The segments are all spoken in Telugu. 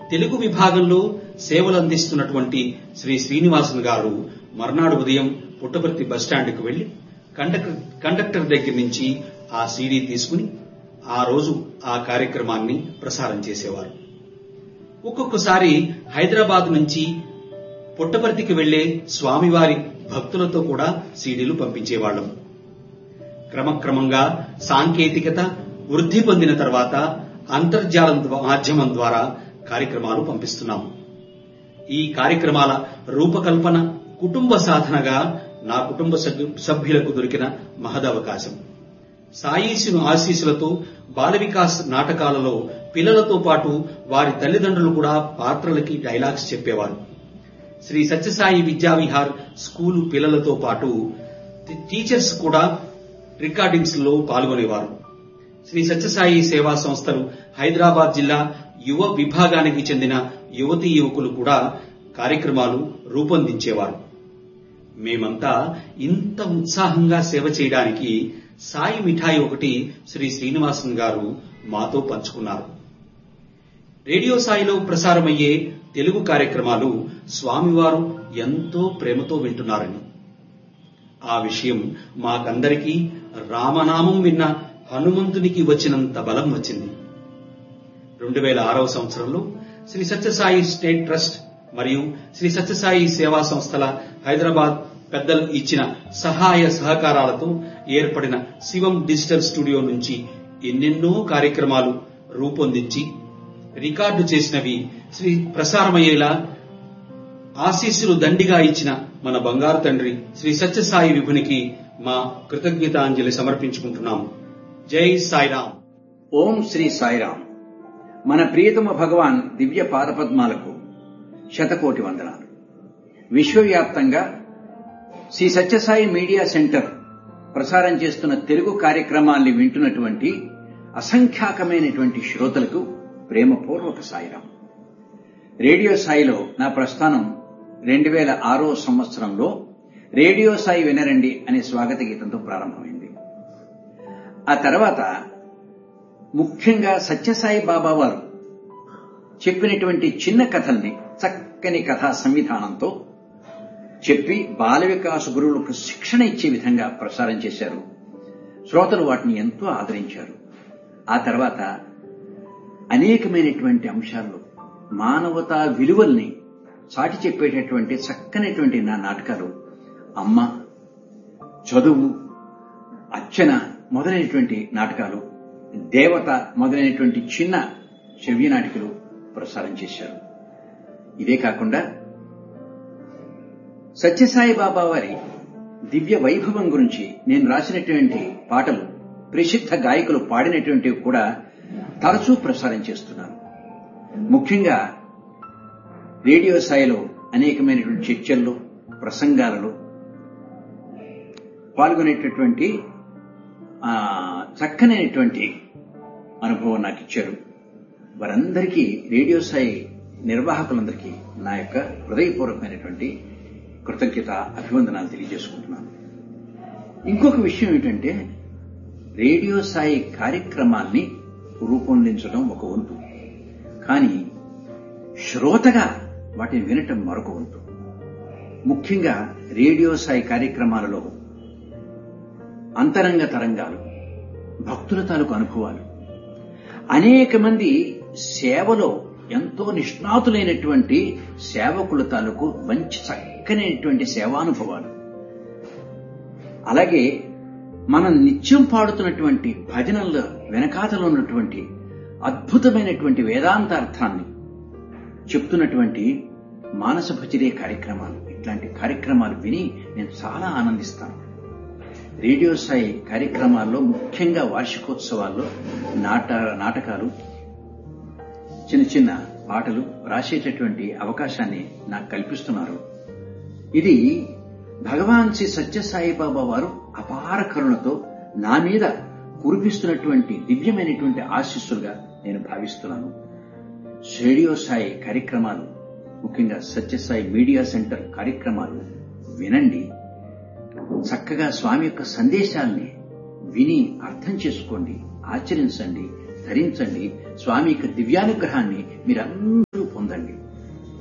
తెలుగు విభాగంలో సేవలు అందిస్తున్నటువంటి శ్రీ శ్రీనివాసన్ గారు మర్నాడు ఉదయం పుట్టపర్తి బస్టాండ్కు వెళ్లి కండక్టర్ కండక్టర్ దగ్గర నుంచి ఆ సీడీ తీసుకుని ఆ రోజు ఆ కార్యక్రమాన్ని ప్రసారం చేసేవారు ఒక్కొక్కసారి హైదరాబాద్ నుంచి పుట్టపర్తికి వెళ్లే స్వామివారి భక్తులతో కూడా సీడీలు పంపించేవాళ్లం క్రమక్రమంగా సాంకేతికత వృద్ధి పొందిన తర్వాత అంతర్జాలం ద్వా- మాధ్యమం ద్వారా కార్యక్రమాలు పంపిస్తున్నాం ఈ కార్యక్రమాల రూపకల్పన కుటుంబ సాధనగా నా కుటుంబ సభ్యు- సభ్యులకు దొరికిన మహదవకాశం సాయీసును ఆశీస్సులతో బాల వికాస్ నాటకాలలో పిల్లలతో పాటు వారి తల్లిదండ్రులు కూడా పాత్రలకి డైలాగ్స్ చెప్పేవారు శ్రీ సత్యసాయి విద్యావిహార్ స్కూలు పిల్లలతో పాటు టి- టీచర్స్ కూడా రికార్డింగ్స్ లో పాల్గొనేవారు శ్రీ సత్యసాయి సేవా సంస్థలు హైదరాబాద్ జిల్లా యువ విభాగానికి చెందిన యువతీ యువకులు కూడా కార్యక్రమాలు రూపొందించేవారు మేమంతా ఇంత ఉత్సాహంగా సేవ చేయడానికి సాయి మిఠాయి ఒకటి శ్రీ శ్రీనివాసన్ గారు మాతో పంచుకున్నారు రేడియో సాయిలో ప్రసారమయ్యే తెలుగు కార్యక్రమాలు స్వామివారు ఎంతో ప్రేమతో వింటున్నారని ఆ విషయం మాకందరికీ రామనామం విన్న హనుమంతునికి వచ్చినంత బలం వచ్చింది రెండు వేల ఆరవ సంవత్సరంలో శ్రీ సత్యసాయి స్టేట్ ట్రస్ట్ మరియు శ్రీ సత్యసాయి సేవా సంస్థల హైదరాబాద్ పెద్దలు ఇచ్చిన సహాయ సహకారాలతో ఏర్పడిన శివం డిజిటల్ స్టూడియో నుంచి ఎన్నెన్నో కార్యక్రమాలు రూపొందించి రికార్డు చేసినవి శ్రీ ప్రసారమయ్యేలా ఆశీస్సులు దండిగా ఇచ్చిన మన బంగారు తండ్రి శ్రీ సత్యసాయి విభునికి మా కృతజ్ఞతాంజలి సమర్పించుకుంటున్నాం జై సాయిరాం ఓం శ్రీ సాయిరాం మన ప్రియతమ భగవాన్ దివ్య పాదపద్మాలకు శతకోటి వందనాలు విశ్వవ్యాప్తంగా శ్రీ సత్యసాయి మీడియా సెంటర్ ప్రసారం చేస్తున్న తెలుగు కార్యక్రమాల్ని వింటున్నటువంటి అసంఖ్యాకమైనటువంటి శ్రోతలకు ప్రేమపూర్వక సాయిరాం రేడియో సాయిలో నా ప్రస్థానం రెండు వేల ఆరో సంవత్సరంలో రేడియో సాయి వినరండి అనే స్వాగత గీతంతో ప్రారంభమైంది ఆ తర్వాత ముఖ్యంగా సత్యసాయి బాబా వారు చెప్పినటువంటి చిన్న కథల్ని చక్కని కథా సంవిధానంతో చెప్పి బాల వికాస గురువులకు శిక్షణ ఇచ్చే విధంగా ప్రసారం చేశారు శ్రోతలు వాటిని ఎంతో ఆదరించారు ఆ తర్వాత అనేకమైనటువంటి అంశాల్లో మానవతా విలువల్ని చాటి చెప్పేటటువంటి చక్కనటువంటి నా నాటకాలు అమ్మ చదువు అర్చన మొదలైనటువంటి నాటకాలు దేవత మొదలైనటువంటి చిన్న శ్రవ్య నాటికలు ప్రసారం చేశారు ఇదే కాకుండా సత్యసాయి బాబా వారి దివ్య వైభవం గురించి నేను రాసినటువంటి పాటలు ప్రసిద్ధ గాయకులు పాడినటువంటివి కూడా తరచూ ప్రసారం చేస్తున్నాను ముఖ్యంగా రేడియో స్థాయిలో అనేకమైనటువంటి చర్చల్లో ప్రసంగాలలో పాల్గొనేటటువంటి ఆ, చక్కనైనటువంటి అనుభవం నాకు ఇచ్చారు వారందరికీ రేడియో స్థాయి నిర్వాహకులందరికీ నా యొక్క హృదయపూర్వకమైనటువంటి కృతజ్ఞత అభివందనాలు తెలియజేసుకుంటున్నాను ఇంకొక విషయం ఏంటంటే రేడియో స్థాయి కార్యక్రమాల్ని రూపొందించడం ఒక వంతు కానీ శ్రోతగా వాటిని వినటం మరొక వంతు ముఖ్యంగా రేడియో స్థాయి కార్యక్రమాలలో అంతరంగ తరంగాలు భక్తుల తాలూకు అనుభవాలు అనేక మంది సేవలో ఎంతో నిష్ణాతులైనటువంటి సేవకుల తాలూకు మంచి చక్కనైనటువంటి సేవానుభవాలు అలాగే మనం నిత్యం పాడుతున్నటువంటి భజనల వెనకాతలో ఉన్నటువంటి అద్భుతమైనటువంటి వేదాంత అర్థాన్ని చెప్తున్నటువంటి మానస భజరే కార్యక్రమాలు ఇట్లాంటి కార్యక్రమాలు విని నేను చాలా ఆనందిస్తాను రేడియో స్థాయి కార్యక్రమాల్లో ముఖ్యంగా వార్షికోత్సవాల్లో నాట నాటకాలు చిన్న చిన్న పాటలు రాసేటటువంటి అవకాశాన్ని నాకు కల్పిస్తున్నారు ఇది భగవాన్ శ్రీ సత్యసాయి బాబా వారు అపార కరుణతో నా మీద కురిపిస్తున్నటువంటి దివ్యమైనటువంటి ఆశీస్సులుగా నేను భావిస్తున్నాను రేడియో స్థాయి కార్యక్రమాలు ముఖ్యంగా సత్యసాయి మీడియా సెంటర్ కార్యక్రమాలు వినండి చక్కగా స్వామి యొక్క సందేశాల్ని విని అర్థం చేసుకోండి ఆచరించండి ధరించండి స్వామి యొక్క దివ్యానుగ్రహాన్ని మీరందరూ పొందండి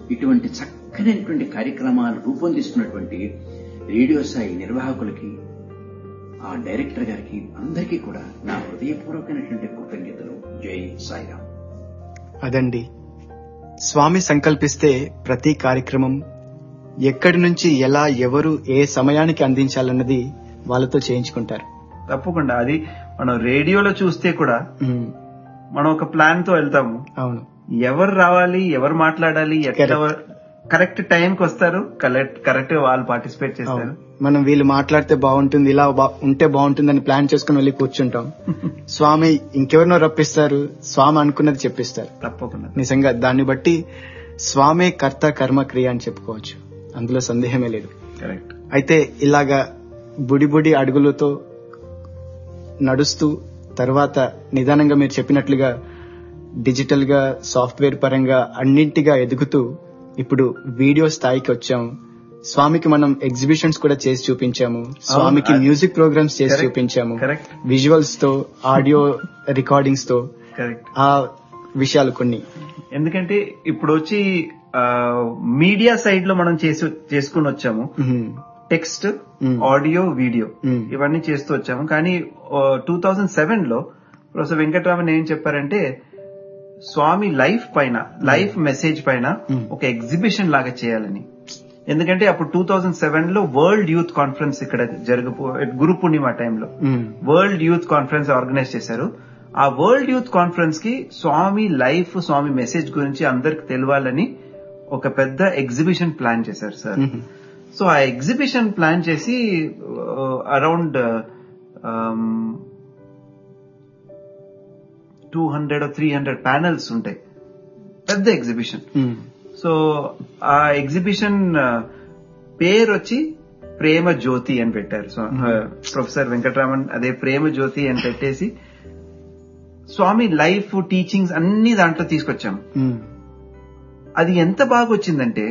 ఇటువంటి చక్కనైనటువంటి కార్యక్రమాలు రూపొందిస్తున్నటువంటి రేడియో సాయి నిర్వాహకులకి ఆ డైరెక్టర్ గారికి అందరికీ కూడా నా హృదయపూర్వకమైనటువంటి కృతజ్ఞతలు జై సాయిరామ్ అదండి స్వామి సంకల్పిస్తే ప్రతి కార్యక్రమం ఎక్కడి నుంచి ఎలా ఎవరు ఏ సమయానికి అందించాలన్నది వాళ్ళతో చేయించుకుంటారు తప్పకుండా అది మనం రేడియోలో చూస్తే కూడా ఉమ్, మనం ఒక ప్లాన్ తో వెళ్తాము అవును ఎవరు రావాలి ఎవరు మాట్లాడాలి ఎట్లా కరెక్ట్ టైంకి వస్తారు కరెక్ట్ కరెక్ట్ వాళ్ళు పార్టిసిపేట్ చేస్తారు అవును. మనం వీళ్ళు మాట్లాడితే బాగుంటుంది ఇలా బా- ఉంటే బాగుంటుందని ప్లాన్ చేసుకుని వెళ్ళి కూర్చుంటాం స్వామి ఇంకెవరినో రప్పిస్తారు స్వామి అనుకున్నది చెప్పిస్తారు తప్పకుండా నిజంగా దాన్ని బట్టి స్వామే కర్త కర్మ క్రియ అని చెప్పుకోవచ్చు అందులో సందేహమే లేదు కరెక్ట్ అయితే ఇలాగా బుడి బుడి అడుగులతో నడుస్తూ తర్వాత నిదానంగా మీరు చెప్పినట్లుగా డిజిటల్ గా సాఫ్ట్వేర్ పరంగా అన్నింటిగా ఎదుగుతూ ఇప్పుడు వీడియో స్థాయికి వచ్చాం స్వామికి మనం ఎగ్జిబిషన్స్ కూడా చేసి చూపించాము స్వామికి అది- మ్యూజిక్ ప్రోగ్రామ్స్ చేసి Correct. చూపించాము Correct. విజువల్స్ తో ఆడియో రికార్డింగ్స్ తో కరెక్ట్ ఆ విషయాలు కొన్ని ఎందుకంటే ఇప్పుడు వచ్చి మీడియా సైడ్ లో మనం చేసి చేసుకుని వచ్చాము మ్మ్. Text Mm. Audio video Mm. ఇవన్నీ చేస్తూ వచ్చాము కానీ టూ థౌజండ్ సెవెన్ లో ప్రొఫెసర్ వెంకటరామన్ ఏం చెప్పారంటే స్వామి లైఫ్ పైన లైఫ్ మెసేజ్ పైన Mm. ఒక ఎగ్జిబిషన్ లాగా చేయాలని ఎందుకంటే అప్పుడు టూ థౌజండ్ సెవెన్ లో వరల్డ్ యూత్ కాన్ఫరెన్స్ ఇక్కడ జరగపో గురు పూర్ణిమ టైంలో మ్మ్. వరల్డ్ యూత్ కాన్ఫరెన్స్ ఆర్గనైజ్ చేశారు ఆ వరల్డ్ యూత్ కాన్ఫరెన్స్ కి స్వామి లైఫ్ స్వామి మెసేజ్ గురించి అందరికి తెలియాలని ఒక పెద్ద ఎగ్జిబిషన్ ప్లాన్ చేశారు సార్ మ్మ్. సో ఆ ఎగ్జిబిషన్ ప్లాన్ చేసి around two hundred three hundred panels ఉంటాయి పెద్ద ఎగ్జిబిషన్ మ్మ్. సో ఆ ఎగ్జిబిషన్ పేరు వచ్చి ప్రేమ జ్యోతి అని పెట్టారు సో ప్రొఫెసర్ వెంకటరామన్ అదే ప్రేమ జ్యోతి అని పెట్టేసి స్వామి లైఫ్ టీచింగ్స్ అన్ని దాంట్లో తీసుకొచ్చాం మ్మ్. అది ఎంత బాగా వచ్చిందంటే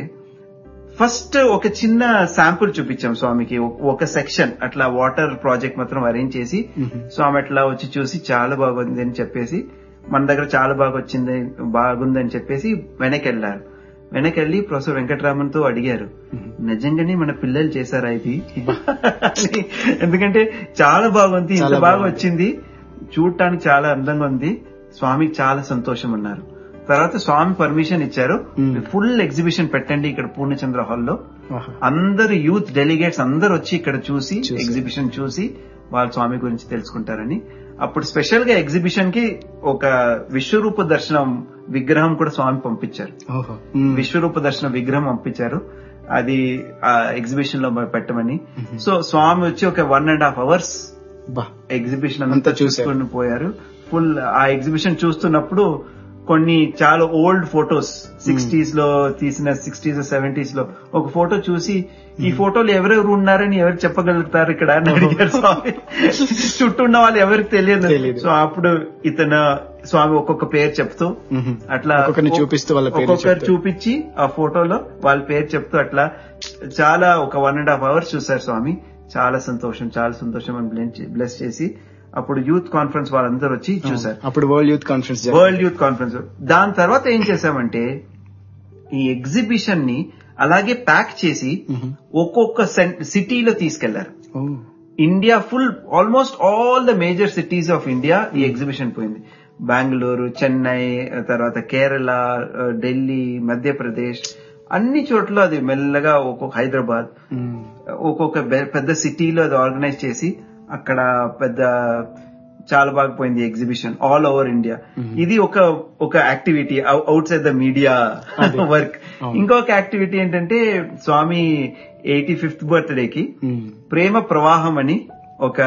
ఫస్ట్ ఒక చిన్న శాంపుల్ చూపించాం స్వామికి ఒక- ఒక సెక్షన్ అట్లా వాటర్ ప్రాజెక్ట్ మాత్రం అరేంజ్ చేసి మ్మ్. స్వామి అట్లా వచ్చి చూసి చాలా బాగుంది అని చెప్పేసి మన దగ్గర చాలా బాగా వచ్చింది బాగుందని చెప్పేసి వెనక్కి వెళ్ళారు వెనక్కి వెళ్ళి ప్రొఫెసర్ వెంకటరామన్ తో అడిగారు నిజంగానే మన పిల్లలు చేశారా ఇది అని. ఎందుకంటే చాలా బాగుంది ఇంత చాలా బాగా బాగుంది. వచ్చింది చూడటానికి చాలా అందంగా ఉంది స్వామికి చాలా సంతోషం అన్నారు తర్వాత స్వామి పర్మిషన్ ఇచ్చారు Hmm. ఫుల్ ఎగ్జిబిషన్ పెట్టండి ఇక్కడ పూర్ణచంద్ర హాల్లో ఆహా. అందరు యూత్ డెలిగేట్స్ అందరు వచ్చి ఇక్కడ చూసి చూసి. ఎగ్జిబిషన్ చూసి వాళ్ళ స్వామి గురించి తెలుసుకుంటారని అప్పుడు స్పెషల్ గా ఎగ్జిబిషన్ కి ఒక విశ్వరూప దర్శనం విగ్రహం కూడా స్వామి పంపించారు ఓహో మ్మ్. విశ్వరూప దర్శన విగ్రహం పంపించారు అది ఆ ఎగ్జిబిషన్ లో పెట్టమని Mhm. సో స్వామి వచ్చి ఒక వన్ అండ్ హాఫ్ అవర్స్ బా ఎగ్జిబిషన్ అంతా అంతా చూశారు. చూసుకొని పోయారు ఫుల్ ఆ ఎగ్జిబిషన్ చూస్తున్నప్పుడు కొన్ని చాలా ఓల్డ్ ఫొటోస్ సిక్స్టీస్ లో తీసిన సిక్స్టీస్ సెవెంటీస్ లో ఒక ఫోటో చూసి ఈ ఫోటోలు ఎవరెవరు ఉన్నారని ఎవరు చెప్పగలుగుతారు ఇక్కడ అని అడిగారు స్వామి చుట్టూ ఉన్న వాళ్ళు ఎవరికి తెలియదు తెలీదు. సో అప్పుడు ఇతను స్వామి ఒక్కొక్క పేరు చెప్తూ మ్మ్. అట్లా ఒక్కొక్కరిని చూపిస్తూ వాళ్ళ పేర్లు ఒక్కొక్కరు చెప్తూ. చూపించి ఆ ఫోటోలో వాళ్ళ పేరు చెప్తూ అట్లా చాలా ఒక వన్ అండ్ హాఫ్ అవర్స్ చూశారు స్వామి చాలా సంతోషం చాలా సంతోషం అని బ్లెస్ చేసి అప్పుడు యూత్ కాన్ఫరెన్స్ వాళ్ళందరూ వచ్చి చూశారు అప్పుడు వరల్డ్ యూత్ కాన్ఫరెన్స్ జరిగింది. వరల్డ్ యూత్ కాన్ఫరెన్స్ దాని తర్వాత ఏం చేశామంటే ఈ ఎగ్జిబిషన్ ని అలాగే ప్యాక్ చేసి మ్మ్. ఒక్కొక్క సిటీలో తీసుకెళ్లారు ఓ. India full almost all the major cities of India ఈ ఎగ్జిబిషన్ పోయింది బెంగళూరు చెన్నై తర్వాత కేరళ ఆ, ఢిల్లీ మధ్యప్రదేశ్ అన్ని చోట్ల అది మెల్లగా ఒక్కొక్క హైదరాబాద్ మ్మ్. ఒక్కొక్క బె- పెద్ద సిటీలో అది ఆర్గనైజ్ చేసి అక్కడ పెద్ద చాలా బాగా పోయింది ఎగ్జిబిషన్ ఆల్ ఓవర్ ఇండియా ఇది ఒక ఒక activity outside the media work అవును. ఇంకొక యాక్టివిటీ ఏంటంటే స్వామి ఎయిటీ ఫిఫ్త్ బర్త్డేకి మ్మ్. ప్రేమ ప్రవాహం అని ఒక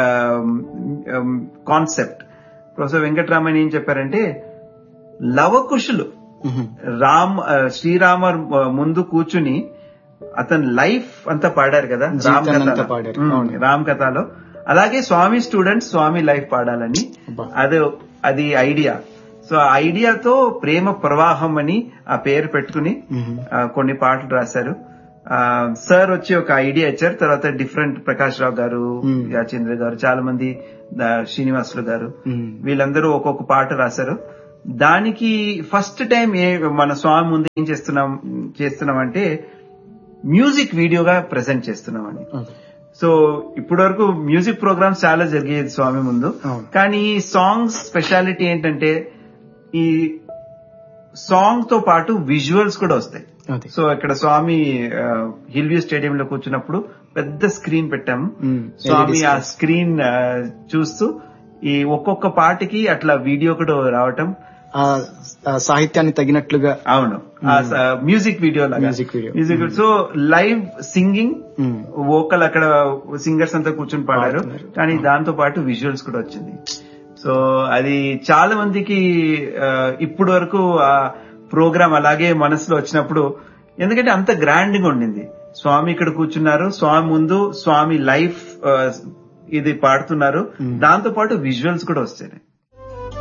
కాన్సెప్ట్ ప్రొఫెసర్ వెంకటరామన్ ఏం చెప్పారంటే లవకుశులు మ్మ్. రామ్ ఆ, శ్రీరామ ఆ, ముందు కూర్చుని అతని లైఫ్ అంతా పాడారు కదా రామ్ జీవితాన్ని అంతా కథలో. పాడారు. ఉమ్, అవును. రామ్ కథలో అలాగే స్వామి స్టూడెంట్స్ స్వామి లైఫ్ పాడాలని అబ్బా. అది అది ఐడియా సో ఆ ఐడియాతో ప్రేమ ప్రవాహం అని ఆ పేరు పెట్టుకుని మ్మ్. ఆ, కొన్ని పాటలు రాశారు ఆ, సార్ వచ్చి ఒక ఐడియా ఇచ్చారు తర్వాత డిఫరెంట్ ప్రకాష్ రావు గారు Hmm. యాచేంద్ర గారు చాలా మంది దా- శ్రీనివాసులు గారు మ్మ్. వీళ్ళందరూ ఒక్కొక్క పాట రాశారు దానికి ఫస్ట్ టైం ఏ మన స్వామి ముందు ఏం చేస్తున్నాం చేస్తున్నాం అంటే మ్యూజిక్ వీడియోగా ప్రెజెంట్ చేస్తున్నామని ఓకే. సో ఇప్పటి వరకు మ్యూజిక్ ప్రోగ్రామ్స్ చాలా జరిగేది స్వామి ముందు అవును. కానీ ఈ సాంగ్స్ స్పెషాలిటీ ఏంటంటే ఈ సాంగ్ తో పాటు విజువల్స్ కూడా వస్తాయి అదే సో ఇక్కడ స్వామి హిల్ వ్యూ స్టేడియం లో కూర్చున్నప్పుడు పెద్ద స్క్రీన్ పెట్టాము మ్మ్. స్వామి LED ఆ స్క్రీన్ చూస్తూ ఈ ఒక్కొక్క పాటకి అట్లా వీడియో కూడా రావటం ఆ ఆ సాహిత్యాన్ని తగినట్లుగా అవును music video Music video. Music so live singing మ్మ్. వోకల్ అక్కడ సింగర్స్ అంతా కూర్చొని పాడారు పాడుతున్నారు. కానీ దాంతో పాటు విజువల్స్ కూడా వచ్చింది సో అది చాలా మందికి ఆ, ఇప్పుడు వరకు ఆ ప్రోగ్రామ్ అలాగే మనసులో వచ్చినప్పుడు ఎందుకంటే అంత గ్రాండ్ గా ఉండింది స్వామి ఇక్కడ కూర్చున్నారు స్వామి ముందు స్వామి లైఫ్ ఇది పాడుతున్నారు దాంతో పాటు విజువల్స్ కూడా వస్తాయి